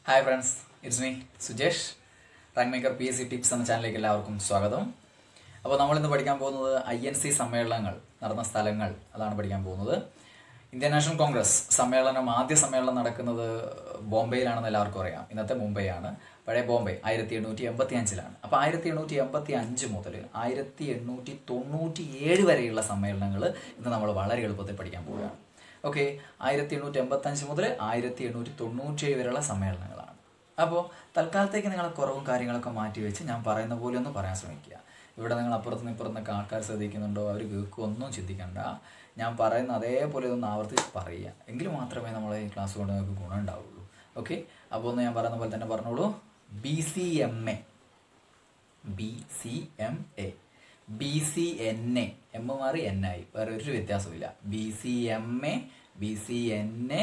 Hi friends it's me Sujesh rank maker P S C tips എന്ന ചാനലിലേക്ക് എല്ലാവർക്കും സ്വാഗതം അപ്പോൾ നമ്മളിന്ന് പഠിക്കാൻ പോകുന്നത് ഐ എൻ സി സമ്മേളനങ്ങൾ നടന്ന സ്ഥലങ്ങൾ അതാണ് പഠിക്കാൻ പോകുന്നത് ഇന്ത്യൻ നാഷണൽ കോൺഗ്രസ് സമ്മേളനം ആദ്യ സമ്മേളനം നടക്കുന്നത് ബോംബെയിലാണെന്ന് എല്ലാവർക്കും അറിയാം ഇന്നത്തെ മുംബൈയാണ് പഴയ ബോംബെ ആയിരത്തി എണ്ണൂറ്റി എൺപത്തി അഞ്ചിലാണ് അപ്പോൾ ആയിരത്തി എണ്ണൂറ്റി എൺപത്തി അഞ്ച് മുതൽ ആയിരത്തി എണ്ണൂറ്റി തൊണ്ണൂറ്റി ഏഴ് വരെയുള്ള സമ്മേളനങ്ങൾ ഇന്ന് നമ്മൾ വളരെ എളുപ്പത്തിൽ പഠിക്കാൻ പോവുകയാണ് ഓക്കെ ആയിരത്തി എണ്ണൂറ്റി എൺപത്തി അഞ്ച് മുതൽ ആയിരത്തി എണ്ണൂറ്റി തൊണ്ണൂറ്റേഴ് വരെയുള്ള സമ്മേളനങ്ങളാണ് അപ്പോൾ തൽക്കാലത്തേക്ക് നിങ്ങൾ കുറവും കാര്യങ്ങളൊക്കെ മാറ്റി വെച്ച് ഞാൻ പറയുന്ന പോലെ ഒന്ന് പറയാൻ ശ്രമിക്കുക ഇവിടെ നിങ്ങൾ അപ്പുറത്തുനിന്ന് ഇപ്പുറത്തുനിന്നൊക്കെ ആൾക്കാർ ശ്രദ്ധിക്കുന്നുണ്ടോ അവർ കേൾക്കും ഒന്നും ചിന്തിക്കണ്ട ഞാൻ പറയുന്ന അതേപോലെ ഒന്ന് ആവർത്തിച്ച് പറയുക എങ്കിൽ മാത്രമേ നമ്മളെ ഈ ക്ലാസ് കൊണ്ട് നിങ്ങൾക്ക് ഗുണം ഉണ്ടാവുള്ളൂ ഓക്കെ അപ്പോൾ ഒന്ന് ഞാൻ പറയുന്ന പോലെ തന്നെ പറഞ്ഞോളൂ B C M A B C M A B C N A M മാറി എൻ ആയി വേറെ ഒരു വ്യത്യാസമില്ല B C M A B C N A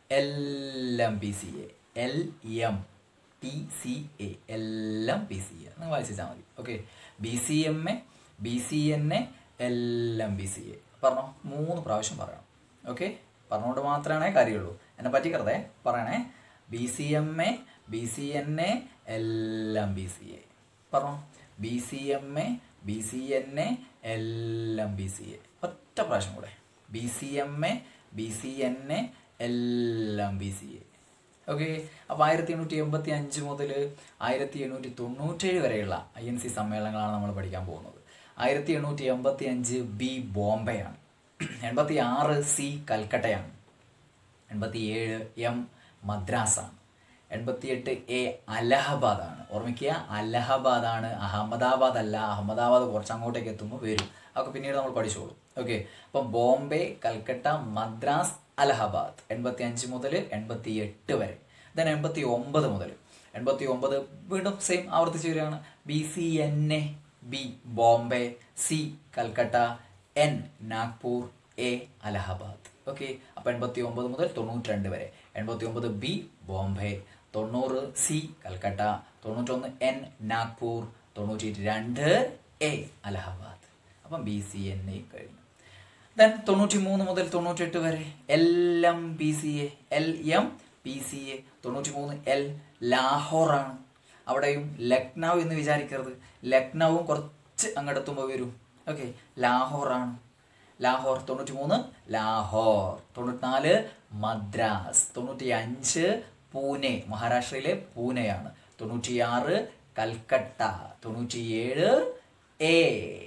എല്ലാം B C A L M P C A എല്ലാം പി സി എ നിങ്ങൾ വായിച്ചാൽ മതി okay B C M A B C N A എല്ലാം ബി സി എ പറഞ്ഞോ മൂന്ന് പ്രാവശ്യം പറയണം ഓക്കെ പറഞ്ഞുകൊണ്ട് മാത്രമേ കാര്യമുള്ളൂ എന്നെ പറ്റിക്കരുതേ പറയണേ B C M A B C N A എല്ലാം ബി സി എ പറഞ്ഞോ B C M A B C N A എല്ലാം ബി സി എ ഒറ്റ പ്രാവശ്യം കൂടെ B C M A B C N A എല്ലാം ബി സി എ ഓക്കെ അപ്പോൾ ആയിരത്തി എണ്ണൂറ്റി എൺപത്തി അഞ്ച് മുതൽ ആയിരത്തി എണ്ണൂറ്റി തൊണ്ണൂറ്റേഴ് വരെയുള്ള ഐ എൻ സി സമ്മേളനങ്ങളാണ് നമ്മൾ പഠിക്കാൻ പോകുന്നത് ആയിരത്തി എണ്ണൂറ്റി എൺപത്തി അഞ്ച് ബി ബോംബെയാണ് എൺപത്തി ആറ് സി കൽക്കട്ടയാണ് എൺപത്തി ഏഴ് എം മദ്രാസാണ് എൺപത്തിയെട്ട് എ അലഹബാദാണ് ഓർമ്മിക്കുക അലഹബാദാണ് അഹമ്മദാബാദ് അല്ല അഹമ്മദാബാദ് കുറച്ച് അങ്ങോട്ടേക്ക് എത്തുമ്പോൾ വരും അതൊക്കെ പിന്നീട് നമ്മൾ പഠിച്ചോളും ഓക്കെ അപ്പം ബോംബെ കൽക്കട്ട മദ്രാസ് അലഹബാദ് എൺപത്തി അഞ്ച് മുതൽ എൺപത്തി എട്ട് വരെ ദെൻ എൺപത്തി ഒമ്പത് മുതൽ എൺപത്തി ഒമ്പത് വീണ്ടും സെയിം ആവർത്തിച്ച് വരികയാണ് B C N A B Bombay C Calcutta N Nagpur A Allahabad okay അപ്പോൾ എൺപത്തി ഒമ്പത് മുതൽ തൊണ്ണൂറ്റി രണ്ട് വരെ എൺപത്തി ഒമ്പത് ബി ബോംബെ തൊണ്ണൂറ് സി കൽക്കട്ട തൊണ്ണൂറ്റൊന്ന് എൻ നാഗ്പൂർ തൊണ്ണൂറ്റി രണ്ട് എ അലഹബാദ് അപ്പം ബി സി എൻ എ കഴിഞ്ഞു ദെൻ തൊണ്ണൂറ്റി മൂന്ന് മുതൽ തൊണ്ണൂറ്റെട്ട് വരെ L M P C A L M P C A തൊണ്ണൂറ്റി മൂന്ന് എൽ ലാഹോറാണ് അവിടെയും ലക്നൗ എന്ന് വിചാരിക്കരുത് ലക്നൗവും കുറച്ച് അങ്ങോട്ടെത്തുമ്പോൾ വരും ഓക്കെ ലാഹോറാണ് ലാഹോർ തൊണ്ണൂറ്റി മൂന്ന് ലാഹോർ തൊണ്ണൂറ്റിനാല് മദ്രാസ് തൊണ്ണൂറ്റി അഞ്ച് പൂനെ മഹാരാഷ്ട്രയിലെ പൂനെയാണ് തൊണ്ണൂറ്റിയാറ് കൽക്കട്ട തൊണ്ണൂറ്റിയേഴ് എ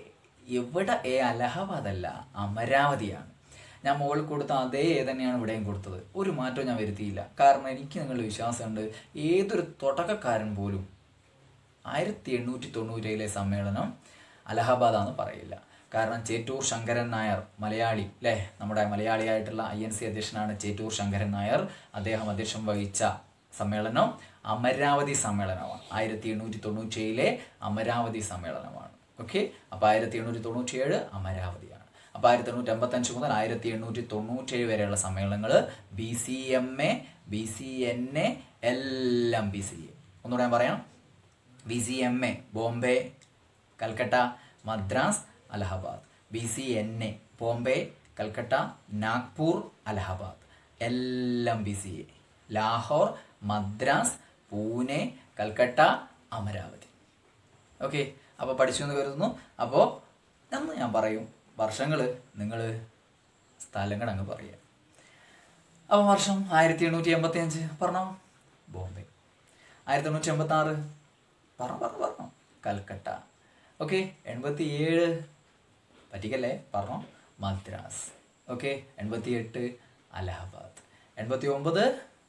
ഇവിടെ എ അലഹബാദ് അല്ല അമരാവതിയാണ് ഞാൻ മുകളിൽ കൊടുത്ത അതേ എ തന്നെയാണ് ഇവിടെയും കൊടുത്തത് ഒരു മാറ്റവും ഞാൻ വരുത്തിയില്ല കാരണം എനിക്ക് നിങ്ങളുടെ വിശ്വാസമുണ്ട് ഏതൊരു തുടക്കക്കാരൻ പോലും ആയിരത്തി എണ്ണൂറ്റി തൊണ്ണൂറ്റേഴിലെ സമ്മേളനം അലഹബാദാന്ന് പറയില്ല കാരണം ചേറ്റൂർ ശങ്കരൻ നായർ മലയാളി അല്ലേ നമ്മുടെ മലയാളിയായിട്ടുള്ള ഐ എൻ സി അധ്യക്ഷനാണ് ചേറ്റൂർ ശങ്കരൻ നായർ അദ്ദേഹം അധ്യക്ഷം വഹിച്ച സമ്മേളനം അമരാവതി സമ്മേളനമാണ് ആയിരത്തി എണ്ണൂറ്റി തൊണ്ണൂറ്റിയേഴിലെ അമരാവതി സമ്മേളനമാണ് ഓക്കെ അപ്പോൾ ആയിരത്തി എണ്ണൂറ്റി തൊണ്ണൂറ്റിയേഴ് അമരാവതിയാണ് അപ്പോൾ ആയിരത്തി എണ്ണൂറ്റി അമ്പത്തഞ്ച് മുതൽ ആയിരത്തി എണ്ണൂറ്റി തൊണ്ണൂറ്റേഴ് വരെയുള്ള സമയങ്ങൾ B C M A B C N A എല്ലാം ബി സി എ ഒന്നുകൂടെ ഞാൻ പറയാം B C M A Bombay Calcutta Madras Allahabad B C N A Bombay Calcutta Nagpur Allahabad എല്ലാം B C A Lahore Madras Pune Calcutta Amaravati okay അപ്പോൾ പഠിച്ചു എന്ന് കരുതുന്നു അപ്പോൾ എന്ന് ഞാൻ പറയും വർഷങ്ങൾ നിങ്ങൾ സ്ഥലങ്ങൾ അങ്ങ് പറയുക അപ്പോൾ വർഷം ആയിരത്തി എണ്ണൂറ്റി എൺപത്തി അഞ്ച് പറഞ്ഞോ ബോംബെ ആയിരത്തി എണ്ണൂറ്റി എൺപത്തി ആറ് പറഞ്ഞു പറഞ്ഞു പറഞ്ഞു കൽക്കട്ട ഓക്കെ എൺപത്തി ഏഴ് പറ്റിക്കല്ലേ പറഞ്ഞോ മദ്രാസ് ഓക്കെ എൺപത്തി എട്ട് അലഹബാദ് എൺപത്തി ഒമ്പത്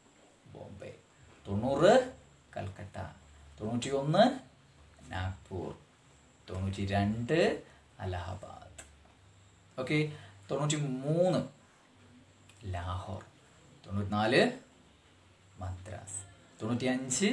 ബോംബെ തൊണ്ണൂറ് കൽക്കട്ട തൊണ്ണൂറ്റി ഒന്ന് നാഗ്പൂർ തൊണ്ണൂറ്റി രണ്ട് അലഹബാദ് ഓക്കെ തൊണ്ണൂറ്റി മൂന്ന് ലാഹോർ തൊണ്ണൂറ്റിനാല് മദ്രാസ് തൊണ്ണൂറ്റി അഞ്ച്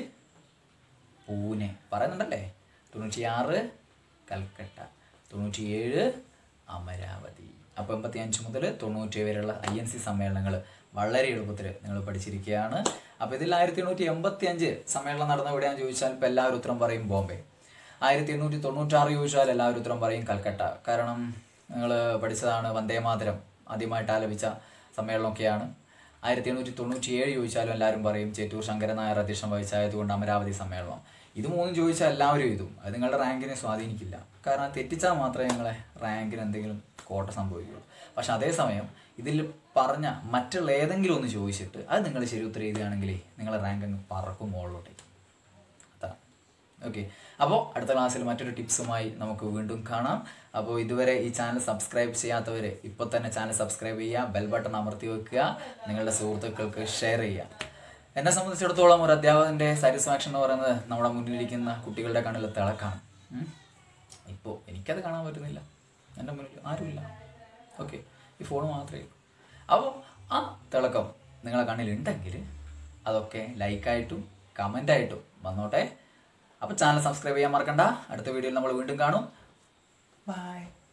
പൂനെ പറയുന്നുണ്ടല്ലേ തൊണ്ണൂറ്റിയാറ് കൽക്കട്ട തൊണ്ണൂറ്റിയേഴ് അമരാവതി അപ്പോൾ എൺപത്തി അഞ്ച് മുതൽ തൊണ്ണൂറ്റി വരെയുള്ള ഐ എൻ സി സമ്മേളനങ്ങൾ വളരെ എളുപ്പത്തിൽ നിങ്ങൾ പഠിച്ചിരിക്കുകയാണ് അപ്പോൾ ഇതിൽ ആയിരത്തി എണ്ണൂറ്റി എൺപത്തി അഞ്ച് സമ്മേളനം നടന്ന എവിടെയാണെന്ന് ചോദിച്ചാൽ ഇപ്പോൾ എല്ലാവരും ഉത്തരം പറയും ബോംബെ ആയിരത്തി എണ്ണൂറ്റി തൊണ്ണൂറ്റാറ് ചോദിച്ചാൽ എല്ലാവരും ഉത്തരം പറയും കൽക്കട്ട കാരണം നിങ്ങൾ പഠിച്ചതാണ് വന്ദേ മാതരം ആദ്യമായിട്ട് ആലപിച്ച സമ്മേളനമൊക്കെയാണ് ആയിരത്തി എണ്ണൂറ്റി തൊണ്ണൂറ്റി ഏഴ് ചോദിച്ചാലും എല്ലാവരും പറയും ചേറ്റൂർ ശങ്കരൻ നായർ അധ്യക്ഷം വഹിച്ചായതുകൊണ്ട് അമരാവതി സമ്മേളനം ഇത് മൂന്നും ചോദിച്ചാൽ എല്ലാവരും എഴുതും അത് നിങ്ങളുടെ റാങ്കിനെ സ്വാധീനിക്കില്ല കാരണം തെറ്റിച്ചാൽ മാത്രമേ നിങ്ങളെ റാങ്കിന് എന്തെങ്കിലും കോട്ട സംഭവിക്കുള്ളൂ പക്ഷെ അതേസമയം ഇതിൽ പറഞ്ഞ മറ്റുള്ള ഏതെങ്കിലും ഒന്ന് ചോദിച്ചിട്ട് അത് നിങ്ങൾ ശരി ഉത്തരം എഴുതുകയാണെങ്കിൽ നിങ്ങളെ റാങ്ക് അങ്ങ് പറക്കും മുകളിലോട്ടേക്ക് അതാണ് ഓക്കെ അപ്പോൾ അടുത്ത ക്ലാസ്സിൽ മറ്റൊരു ടിപ്സുമായി നമുക്ക് വീണ്ടും കാണാം അപ്പോൾ ഇതുവരെ ഈ ചാനൽ സബ്സ്ക്രൈബ് ചെയ്യാത്തവർ ഇപ്പോൾ തന്നെ ചാനൽ സബ്സ്ക്രൈബ് ചെയ്യുക ബെൽ ബട്ടൺ അമർത്തി വെക്കുക നിങ്ങളുടെ സുഹൃത്തുക്കൾക്ക് ഷെയർ ചെയ്യുക എന്നെ സംബന്ധിച്ചിടത്തോളം ഒരു അധ്യാപകൻ്റെ സാറ്റിസ്ഫാക്ഷൻ എന്ന് പറയുന്നത് നമ്മുടെ മുന്നിലിരിക്കുന്ന കുട്ടികളുടെ കണ്ണിലെ തിളക്കാണ് ഉം. ഇപ്പോൾ എനിക്കത് കാണാൻ പറ്റുന്നില്ല എൻ്റെ മുന്നിൽ ആരുമില്ല ഓക്കെ ഈ ഫോൺ മാത്രമേ ഉള്ളൂ അപ്പോൾ ആ തിളക്കം നിങ്ങളെ കണ്ണിലുണ്ടെങ്കിൽ അതൊക്കെ ലൈക്കായിട്ടും കമൻ്റായിട്ടും വന്നോട്ടെ അപ്പോൾ ചാനൽ സബ്സ്ക്രൈബ് ചെയ്യാൻ മറക്കണ്ട അടുത്ത വീഡിയോയിൽ നമ്മൾ വീണ്ടും കാണും ബൈ